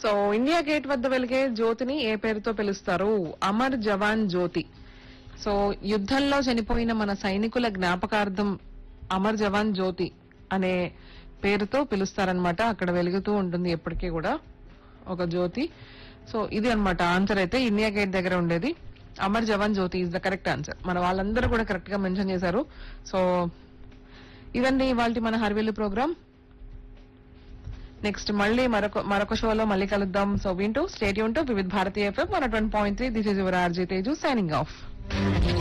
so India gate వద్ద వెలిగే జ్యోతిని ఏ పేరుతో పిలుస్తారు అమర్ జవాన్ జ్యోతి సో యుద్ధంలో చనిపోయిన మన సైనికుల జ్ఞాపకార్థం అమర్ జవాన్ జ్యోతి అనే పేరుతో పిలుస్తారనమాట అక్కడ వెలుగుతూ ఉంటుంది ఎప్పటికీ కూడా ఒక జ్యోతి సో ఇది అన్నమాట ఆన్సర్ అయితే ఇండియా గేట్ దగ్గర ఉండేది Amar Jawan Jyoti is the correct answer మన వాళ్ళందరూ కూడా కరెక్ట్ గా మెన్షన్ చేశారు సో ఇదండి ఇవాళ మన హర్వేలు ప్రోగ్రామ్ నెక్స్ట్ మళ్ళీ మరొక మరొక షోలో మళ్ళీ కలుద్దాం సో వింటూ stadium to Vividh Bharati FM one twenty point three this is your RJ Teju signing of